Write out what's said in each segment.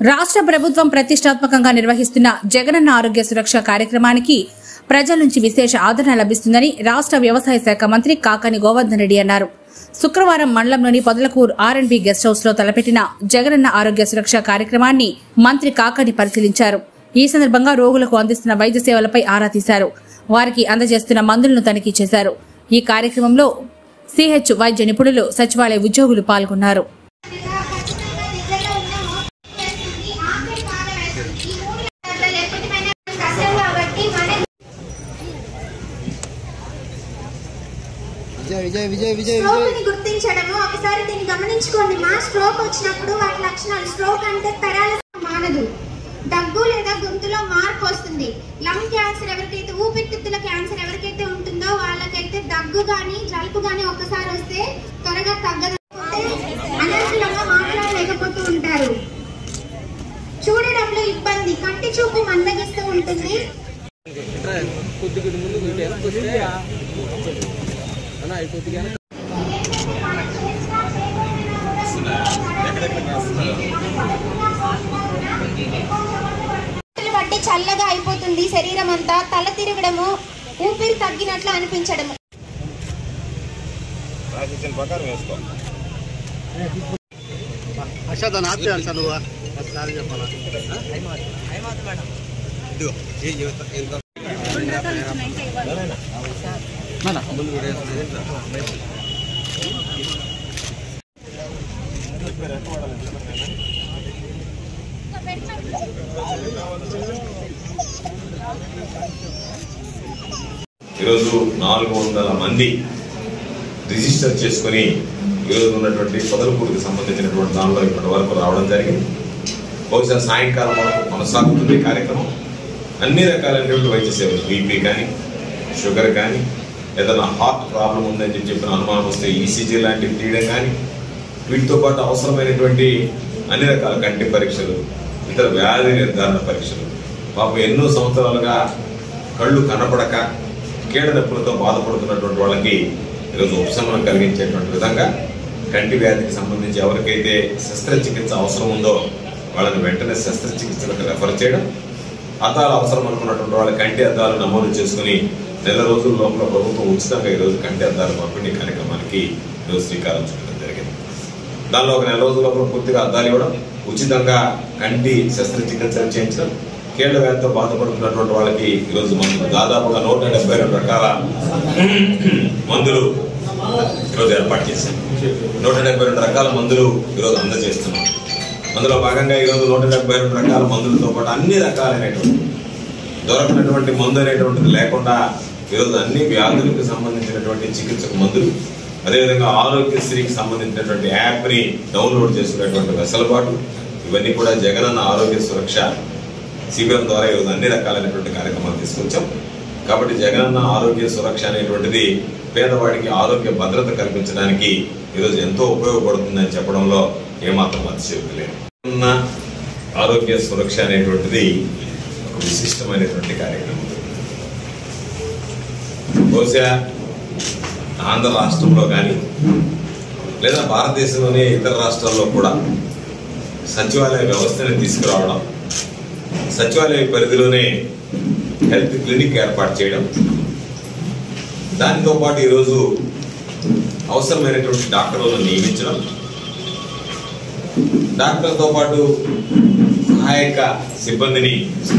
రాష్ట్ర ప్రభుత్వం ప్రతిష్టాత్మకంగా నిర్వహిస్తున్న జగనన్న ఆరోగ్య సురక్ష కార్యక్రమానికి ప్రజల నుంచి విశేష ఆదరణ లభిస్తుందని రాష్ట్ర వ్యవసాయ శాఖ మంత్రి కాకాని గోవర్ధన్ రెడ్డి అన్నారు శుక్రవారం మండలంలోని Podalakuru R and B guest house లో తలపెట్టిన జగనన్న ఆరోగ్య సురక్ష కార్యక్రమాన్ని మంత్రి కాకాని పరిశీలించారు ఈ సందర్భంగా రోగులకు అందిస్తున్న వైద్య సేవలపై ఆరా తీశారు వారికి అందజేస్తున్న మందులను తనిఖీ చేశారు ఈ కార్యక్రమంలో సిహెచ్ వైద్య నిపుణులు సచివాలయ ఉద్యోగులు పాల్గొన్నారు విజయ్ విజయ్ విజయ్ విజయ్ స్ట్రోక్ విజయ్ ని గుర్తించడము ఒకసారి దీన్ని గమనించుకోండి మా స్ట్రోక్ వచ్చినప్పుడు వాటి లక్షణాలు స్ట్రోక్ అంటే పెరాలసిస్ మానదు దగ్గు లేదా గొంతులో మార్పు వస్తుంది లంగ్ క్యాన్సర్ ఎవరికైతే ఊపిరితిత్తుల క్యాన్సర్ ఎవరికైతే ఉంటుందో వాళ్ళకైతే దగ్గు గాని జలుబు గాని ఒక్కసారి వస్తే త్వరగా తగ్గకపోతే అనర్హులంగా మాట్లాడలేకపోతూ ఉంటారు చూడడంలో ఇబ్బంది కంటి చూపు మందగిస్తూ ఉంటుంది కొద్ది కొద్ది ముందు కొద్ది వెనక్కి వస్తే అన్న ఈ కొద్దిగా వెనక్కి చేతులు బట్టి చల్లగా అయిపోతుంది శరీరం అంతా తల తిరగడము ఊపిరి తగ్గినట్లు అనిపించడము అషా దాన్ని ఆపేయాలి సార్ నువ్వు ఒకసారి చెప్పాలా ఈరోజు నాలుగు వందల మంది రిజిస్టర్ చేసుకుని ఈరోజు ఉన్నటువంటి పొదలకూరుకి సంబంధించినటువంటి దానిలో ఇప్పటి వరకు రావడం జరిగింది బహుశా సాయంకాలం వరకు కొనసాగుతుంది ఈ కార్యక్రమం అన్ని రకాలైనటువంటి వైద్య సేవలు బీపీ కానీ షుగర్ కానీ ఏదైనా హార్ట్ ప్రాబ్లం ఉందని చెప్పి చెప్పిన అనుమానం వస్తే ఈసీజీ లాంటివి తీయడం కానీ వీటితో పాటు అవసరమైనటువంటి అన్ని రకాల కంటి పరీక్షలు ఇతర వ్యాధి నిర్ధారణ పరీక్షలు పాపం ఎన్నో సంవత్సరాలుగా కళ్ళు కనపడక కీడ నొప్పులతో బాధపడుతున్నటువంటి వాళ్ళకి ఈరోజు ఉపశమనం కలిగించేటువంటి విధంగా కంటి వ్యాధికి సంబంధించి ఎవరికైతే శస్త్రచికిత్స అవసరం ఉందో వాళ్ళని వెంటనే శస్త్రచికిత్సలకు రెఫర్ చేయడం అద్దాలు అవసరం అనుకున్నటువంటి వాళ్ళ కంటి అద్దాలు నమోదు చేసుకుని నెల రోజుల లోపల ప్రభుత్వం ఉచితంగా ఈరోజు కంటి అద్దాలు పంపిణీ కార్యక్రమానికి ఈరోజు శ్రీకారం చుట్టడం జరిగింది దానిలో ఒక నెల రోజుల లోపల పూర్తిగా అద్దాలు ఇవ్వడం ఉచితంగా కంటి శస్త్రచికిత్సలు చేయించడం కీళ్ల వ్యాధితో బాధపడుతున్నటువంటి వాళ్ళకి ఈరోజు మందులు దాదాపుగా నూట డెబ్బై రెండు రకాల మందులు ఈరోజు ఏర్పాటు చేశాం నూట డెబ్బై రెండు రకాల మందులు ఈరోజు అందజేస్తున్నాం అందులో భాగంగా ఈరోజు నూట డెబ్బై రెండు రకాల మందులతో పాటు అన్ని రకాలైనటువంటి దొరకనటువంటి మందు అనేటువంటిది లేకుండా ఈరోజు అన్ని వ్యాధులకు సంబంధించినటువంటి చికిత్సకు మందులు అదేవిధంగా ఆరోగ్యశ్రీకి సంబంధించినటువంటి యాప్ని డౌన్లోడ్ చేసుకునేటువంటి వెసలుబాటు ఇవన్నీ కూడా జగనన్న ఆరోగ్య సురక్ష శిబిరం ద్వారా ఈరోజు అన్ని రకాలైనటువంటి కార్యక్రమాలు తీసుకొచ్చాం కాబట్టి జగనన్న ఆరోగ్య సురక్ష అనేటువంటిది పేదవాడికి ఆరోగ్య భద్రత కల్పించడానికి ఈరోజు ఎంతో ఉపయోగపడుతుందని చెప్పడంలో ఏమాత్రం అతిశయోక్తి లేదు జగనన్న ఆరోగ్య సురక్ష అనేటువంటిది ఒక విశిష్టమైనటువంటి కార్యక్రమం బహుశా ఆంధ్ర రాష్ట్రంలో కానీ లేదా భారతదేశంలోని ఇతర రాష్ట్రాల్లో కూడా సచివాలయ వ్యవస్థని తీసుకురావడం సచివాలయ పరిధిలోనే హెల్త్ క్లినిక్ ఏర్పాటు చేయడం దానితో పాటు ఈరోజు అవసరమైనటువంటి డాక్టర్లను నియమించడం డాక్టర్తో పాటు సహాయక సిబ్బందిని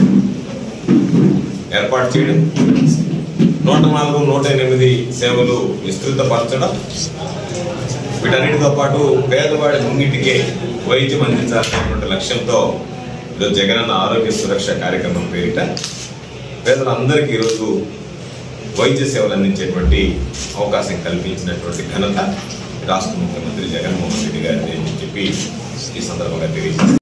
ఏర్పాటు చేయడం నూట నాలుగు నూట ఎనిమిది సేవలు విస్తృతపరచడం వీటన్నిటితో పాటు పేదవాడి ముంగిటికే వైద్యం అందించాలనేటువంటి లక్ష్యంతో ఈరోజు జగనన్న ఆరోగ్య సురక్ష కార్యక్రమం పేరిట పేదలందరికీ ఈరోజు వైద్య సేవలు అందించేటువంటి అవకాశం కల్పించినటువంటి ఘనత రాష్ట్ర ముఖ్యమంత్రి జగన్మోహన్ రెడ్డి గారిని అని చెప్పి ఈ సందర్భంగా తెలియజేస్తారు